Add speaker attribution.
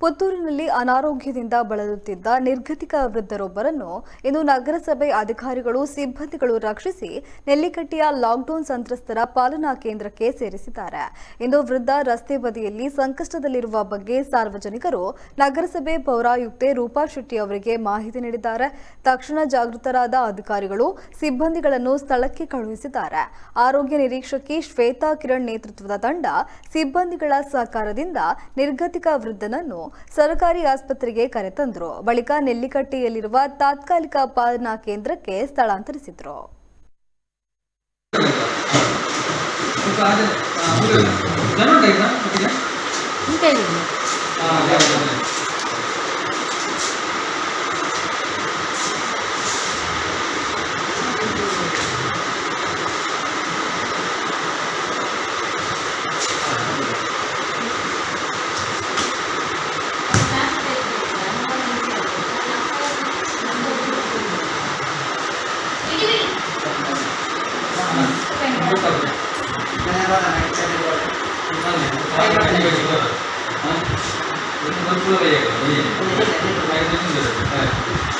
Speaker 1: ಪುತ್ತೂರಿನಲ್ಲಿ ಅನಾರೋಗ್ಯದಿಂದ ಬಳಲುತ್ತಿದ್ದ ನಿರ್ಗತಿಕ ವೃದ್ಧರೊಬ್ಬರನ್ನು ಇಂದು ನಗರಸಭೆ ಅಧಿಕಾರಿಗಳು ಸಿಬ್ಬಂದಿಗಳು ರಕ್ಷಿಸಿ ನೆಲ್ಲಿಕಟ್ಟಿಯ ಲಾಕ್ಡೌನ್ ಸಂತ್ರಸ್ತರ ಪಾಲನಾ ಕೇಂದ್ರಕ್ಕೆ ಸೇರಿಸಿದ್ದಾರೆ ಇಂದು ವೃದ್ಧ ರಸ್ತೆ ಬದಿಯಲ್ಲಿ ಸಂಕಷ್ಟದಲ್ಲಿರುವ ಬಗ್ಗೆ ಸಾರ್ವಜನಿಕರು ನಗರಸಭೆ ಪೌರಾಯುಕ್ತೆ ರೂಪಾ ಶೆಟ್ಟಿ ಅವರಿಗೆ ಮಾಹಿತಿ ನೀಡಿದ್ದಾರೆ ತಕ್ಷಣ ಜಾಗೃತರಾದ ಅಧಿಕಾರಿಗಳು ಸಿಬ್ಬಂದಿಗಳನ್ನು ಸ್ಥಳಕ್ಕೆ ಕಳುಹಿಸಿದ್ದಾರೆ ಆರೋಗ್ಯ ನಿರೀಕ್ಷಕಿ ಶ್ವೇತಾ ಕಿರಣ್ ನೇತೃತ್ವದ ತಂಡ ಸಿಬ್ಬಂದಿಗಳ ಸಹಕಾರದಿಂದ ನಿರ್ಗತಿಕ ವೃದ್ಧನನ್ನು ಸರ್ಕಾರಿ ಆಸ್ಪತ್ರೆಗೆ ಕರೆತಂದ್ರು ಬಳಿಕ ನೆಲ್ಲಿಕಟ್ಟಿಯಲ್ಲಿರುವ ತಾತ್ಕಾಲಿಕ ಪಾಲನಾ ಕೇಂದ್ರಕ್ಕೆ ಸ್ಥಳಾಂತರಿಸಿದ್ರು
Speaker 2: ಜನ ಈಗ ಒಟ್ಟಿಗೆ
Speaker 3: ಅಂತ ಹೇಳಿದ್ರು
Speaker 2: ಹಾಂ ಅದೇ ಅದೇ ಅದೇ. ಗೊತ್ತಾಗುತ್ತೆ. ಹಾಗೆ, ಹಾಗೆ ಕಟ್ಟಿಗೆ ಇರ್ತದೆ. ಹಾಂ. ಇದು ಬರ್ಕೊಳ್ಳೋದೇ ಈಗ, ಈ ಐದು ನಿಮಿಷ ಇರುತ್ತೆ. ಹಾಗೆ.